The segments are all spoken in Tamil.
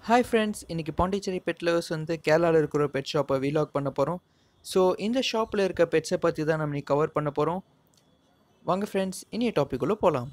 ஹாய் ஃப்ரெண்ட்ஸ் இன்றைக்கி பாண்டிச்சேரி பெட் லவர்ஸ் வந்து கேரளாவில் இருக்கிற பெட் ஷாப்பை வீலாக் பண்ண போகிறோம் ஸோ இந்த ஷாப்பில் இருக்க பெட்ஸை பற்றி தான் நம்ம இன்னைக்கு கவர் பண்ண போகிறோம் வாங்க ஃப்ரெண்ட்ஸ் இனிய டாபிக்குள்ளே போகலாம்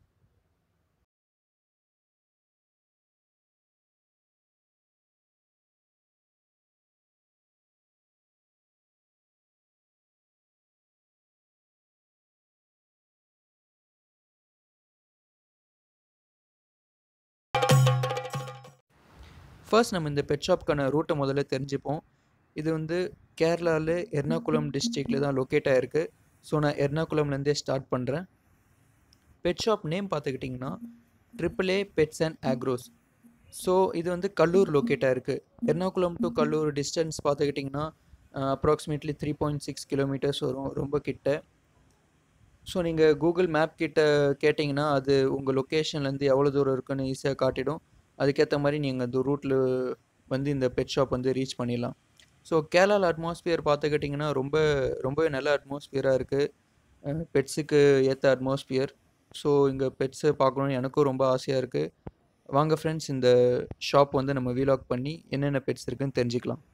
ஃபர்ஸ்ட் நம்ம இந்த பெட் ஷாப்க்கான ரூட்டை முதல்ல தெரிஞ்சுப்போம் இது வந்து கேரளாவில் எர்ணாகுளம் டிஸ்ட்ரிக்டில் தான் லொக்கேட் ஆகிருக்கு ஸோ நான் எர்ணாகுளம்லேருந்தே ஸ்டார்ட் பண்ணுறேன் பெட் ஷாப் நேம் பார்த்துக்கிட்டிங்கன்னா triple A pets and across so இது வந்து கல்லூர் லொக்கேட் ஆகிருக்கு எர்ணாகுளம் டு கல்லூர் டிஸ்டன்ஸ் பார்த்துக்கிட்டிங்கன்னா approximately three point six kilometres வரும் ரொம்ப கிட்ட ஸோ நீங்கள் கூகுள் மேப் கிட்ட கேட்டிங்கன்னா அது உங்கள் லொக்கேஷன்லேருந்து எவ்வளோ தூரம் இருக்குன்னு ஈஸியாக காட்டிடும் அதுக்கேற்ற மாதிரி நீங்கள் அந்த ரூட்டில் வந்து இந்த பெட் ஷாப் வந்து ரீச் பண்ணிடலாம் ஸோ கேரளாவில் அட்மாஸ்பியர் பார்த்துக்கிட்டிங்கன்னா ரொம்ப ரொம்பவே நல்ல அட்மாஸ்பியராக இருக்குது பெட்ஸுக்கு ஏற்ற அட்மாஸ்பியர் ஸோ இங்கே பெட்ஸை பார்க்கணுன்னு எனக்கும் ரொம்ப ஆசையாக இருக்குது வாங்க ஃப்ரெண்ட்ஸ் இந்த ஷாப் வந்து நம்ம வீலாக் பண்ணி என்னென்ன பெட்ஸ் இருக்குன்னு தெரிஞ்சுக்கலாம்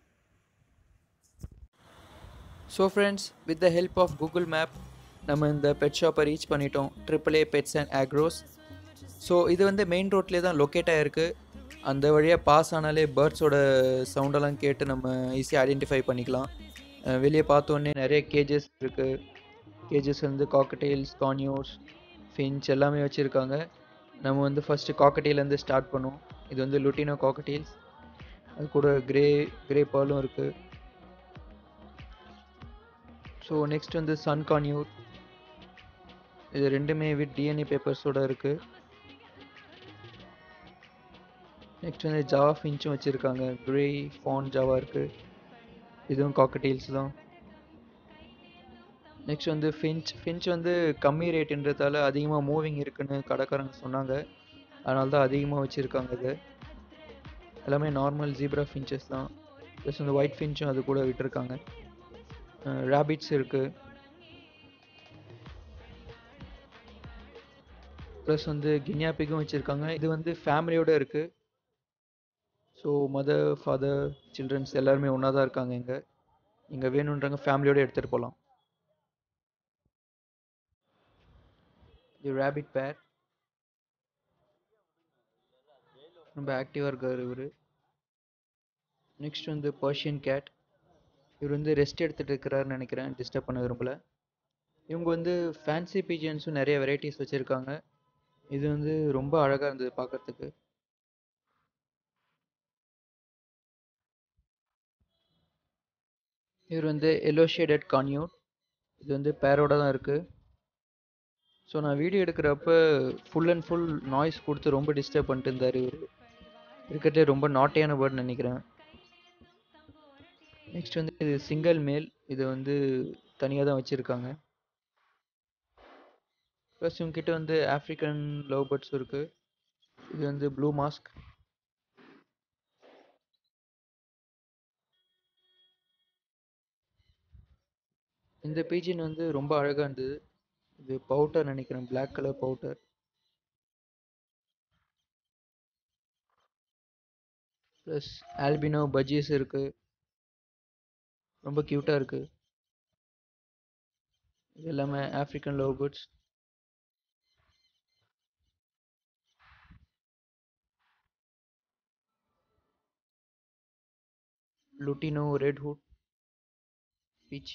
so friends with the help of Google map நம்ம இந்த பெட் ஷாப்பை ரீச் பண்ணிட்டோம் triple A pets and across so இது வந்து மெயின் ரோட்லேயே தான் லொக்கேட் ஆகிருக்கு அந்த வழியாக பாஸ் ஆனாலே பேர்ட்ஸோட சவுண்டெல்லாம் கேட்டு நம்ம ஈஸியாக ஐடென்டிஃபை பண்ணிக்கலாம் வெளியே பார்த்தோன்னே நிறைய கேஜஸ் இருக்குது கேஜஸ் வந்து காக்கட்டெயில்ஸ் கான்யூர்ஸ் ஃபின்ச் எல்லாமே வச்சுருக்காங்க நம்ம வந்து ஃபஸ்ட்டு காக்கட்டெயிலேருந்து ஸ்டார்ட் பண்ணுவோம் இது வந்து லுட்டினோ காக்கட்டெயில்ஸ் அது கூட கிரே கிரே பாலும் இருக்குது ஸோ நெக்ஸ்ட் வந்து சன் கான்யூர் இது ரெண்டுமே வித் டிஎன்ஏ பேப்பர்ஸோடு இருக்குது நெக்ஸ்ட் வந்து ஜாவா ஃபின்ச்சும் வச்சுருக்காங்க க்ரே ஃபான் ஜாவா இருக்குது இதுவும் காக்கட்டெயில்ஸ் தான் நெக்ஸ்ட் வந்து ஃபின்ச் ஃபின்ச் வந்து கம்மி ரேட்டுன்றதால அதிகமாக மூவிங் இருக்குன்னு கடைக்காரங்க சொன்னாங்க அதனால தான் அதிகமாக வச்சுருக்காங்க இது எல்லாமே நார்மல் ஜீப்ரா ஃபின்ச்சஸ் தான் ப்ளஸ் வந்து ஒயிட் ஃபின்ச்சும் அது கூட விட்டுருக்காங்க ரேபிட்ஸ் இருக்குது ப்ளஸ் வந்து கின்யாப்பிக்கும் வச்சுருக்காங்க இது வந்து ஃபேமிலியோடு இருக்குது ஸோ மதர் ஃபாதர் சில்ட்ரன்ஸ் எல்லாருமே ஒன்றா தான் இருக்காங்க இங்கே இங்கே வேணுன்றவங்க ஃபேமிலியோடு எடுத்துகிட்டு போகலாம் இது ரேபிட் பேர் ரொம்ப ஆக்டிவாக இருக்கார் இவர் நெக்ஸ்ட் வந்து பர்ஷியன் கேட் இவர் வந்து ரெஸ்ட் எடுத்துகிட்டு இருக்கிறாருன்னு நினைக்கிறேன் டிஸ்டர்ப் பண்ண விரும்பல இவங்க வந்து ஃபேன்சி பீஜன்ஸும் நிறைய வெரைட்டிஸ் வச்சுருக்காங்க இது வந்து ரொம்ப அழகாக இருந்தது பார்க்குறதுக்கு இவர் வந்து எல்லோ ஷேடட் கான்யூட் இது வந்து பேரோட தான் இருக்குது ஸோ நான் வீடியோ எடுக்கிறப்ப ஃபுல் அண்ட் ஃபுல் நாய்ஸ் கொடுத்து ரொம்ப டிஸ்டர்ப் பண்ணிட்டு இருந்தார் இவர் இருக்கிறதே ரொம்ப நாட்டையான பேர்ட்னு நினைக்கிறேன் நெக்ஸ்ட் வந்து இது சிங்கிள் மேல் இது வந்து தனியாக தான் வச்சுருக்காங்க ப்ளஸ் இவங்ககிட்ட வந்து ஆஃப்ரிக்கன் லவ் பேர்ட்ஸும் இருக்குது இது வந்து ப்ளூ மாஸ்க் இந்த பீஜின் வந்து ரொம்ப அழகாக இருந்தது இது பவுட்டர் நினைக்கிறேன் black colour pouter plus albino budgies இருக்குது ரொம்ப க்யூட்டாக இருக்குது இது எல்லாமே African love birds lutino red hood peach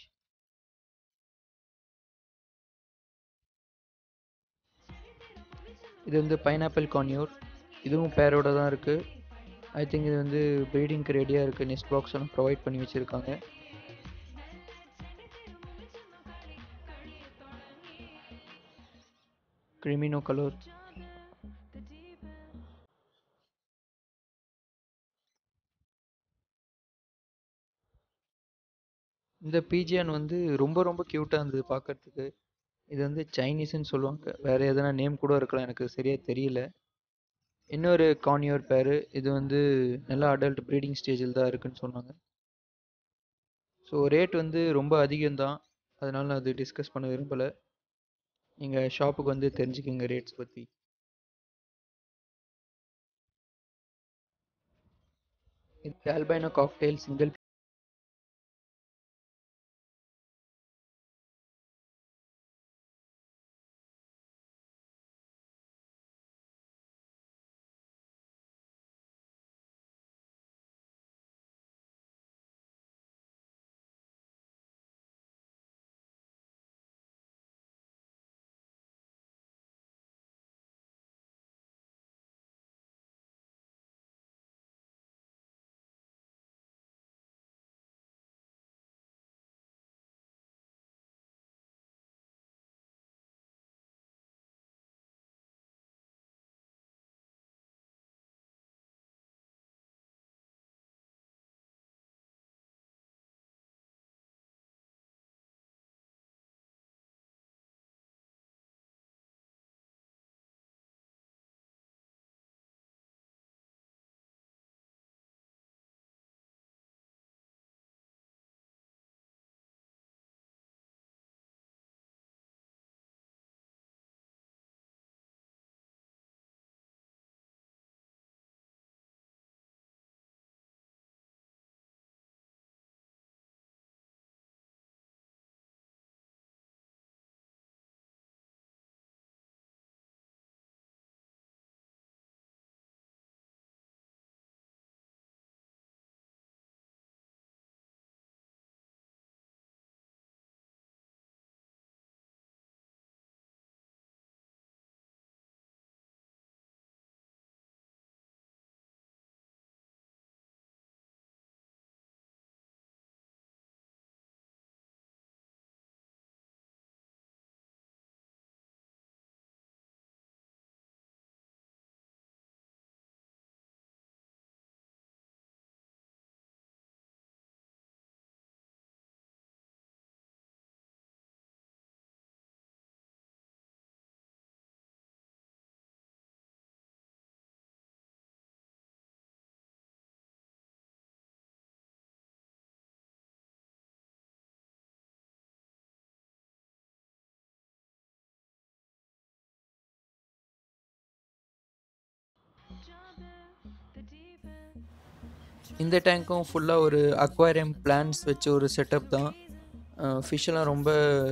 இது வந்து பைனாப்பிள் கான்யூர் இதுவும் பேரோட தான் இருக்குது ஐ திங்க் இது வந்து ப்ரீடிங்க்கு ரெடியாக இருக்குது நெஸ்ட் பாக்ஸ் எல்லாம் ப்ரொவைட் பண்ணி வச்சுருக்காங்க கிரிமினோ கலர் இந்த பிஜியான் வந்து ரொம்ப ரொம்ப க்யூட்டாக இருந்தது பார்க்கறதுக்கு இது வந்து சைனீஸ்ன்னு சொல்லுவாங்க வேறு எதனா நேம் கூட இருக்கலாம் எனக்கு சரியாக தெரியல இன்னொரு கான்யூர் பேர் இது வந்து நல்லா அடல்ட் ப்ரீடிங் ஸ்டேஜில் தான் இருக்குன்னு சொன்னாங்க ஸோ ரேட் வந்து ரொம்ப அதிகம்தான் அதனால் நான் அது டிஸ்கஸ் பண்ண விரும்பலை நீங்கள் ஷாப்புக்கு வந்து தெரிஞ்சுக்கோங்க ரேட்ஸ் பற்றி இது ஆல்பைனோ காக்டெயில் சிங்கிள் இந்த டேங்க்கும் ஃபுல்லாக ஒரு அக்வாரியம் பிளான்ஸ் வச்ச ஒரு செட்டப் தான் ஃபிஷ்ஷெல்லாம் ரொம்ப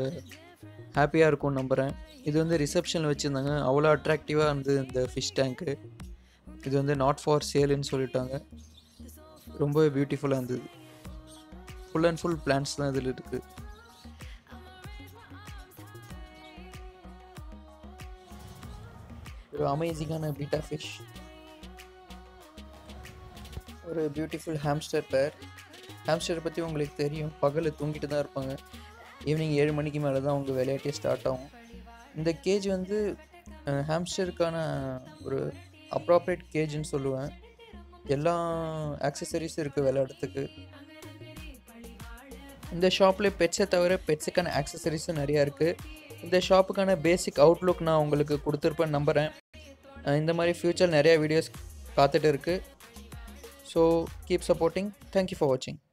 ஹாப்பியாக இருக்கும்னு நம்புகிறேன் இது வந்து ரிசப்ஷனில் வச்சுருந்தாங்க அவ்வளோ அட்ராக்டிவாக இருந்தது இந்த ஃபிஷ் டேங்க்கு இது வந்து நாட் ஃபார் சேலுன்னு சொல்லிட்டாங்க ரொம்ப பியூட்டிஃபுல்லாக இருந்தது ஃபுல் அண்ட் ஃபுல் பிளான்ஸ் தான் இதில் இருக்குது ஒரு அமேசிங்கான பீட்டா ஃபிஷ் ஒரு பியூட்டிஃபுல் ஹாம்ஸ்டர் பேர் ஹாம்ஸ்டரை பற்றி உங்களுக்கு தெரியும் பகலில் தூங்கிட்டு தான் இருப்பாங்க ஈவினிங் ஏழு மணிக்கு மேலே தான் அவங்க விளையாட்டே ஸ்டார்ட் ஆகும் இந்த கேஜ் வந்து ஹாம்ஸ்டருக்கான ஒரு அப்ராப்ரேட் கேஜ்னு சொல்லுவேன் எல்லா ஆக்சசரிஸும் இருக்குது விளையாடுறதுக்கு இந்த ஷாப்பில் பெட்ஸை தவிர பெட்ஸுக்கான ஆக்சசரிஸும் நிறையா இருக்குது இந்த ஷாப்புக்கான பேசிக் அவுட்லுக் நான் உங்களுக்கு கொடுத்துருப்பேன்னு நம்புகிறேன் இந்த மாதிரி ஃப்யூச்சர் நிறையா வீடியோஸ் காத்துட்டு இருக்குது so keep supporting thank you for வாட்சிங்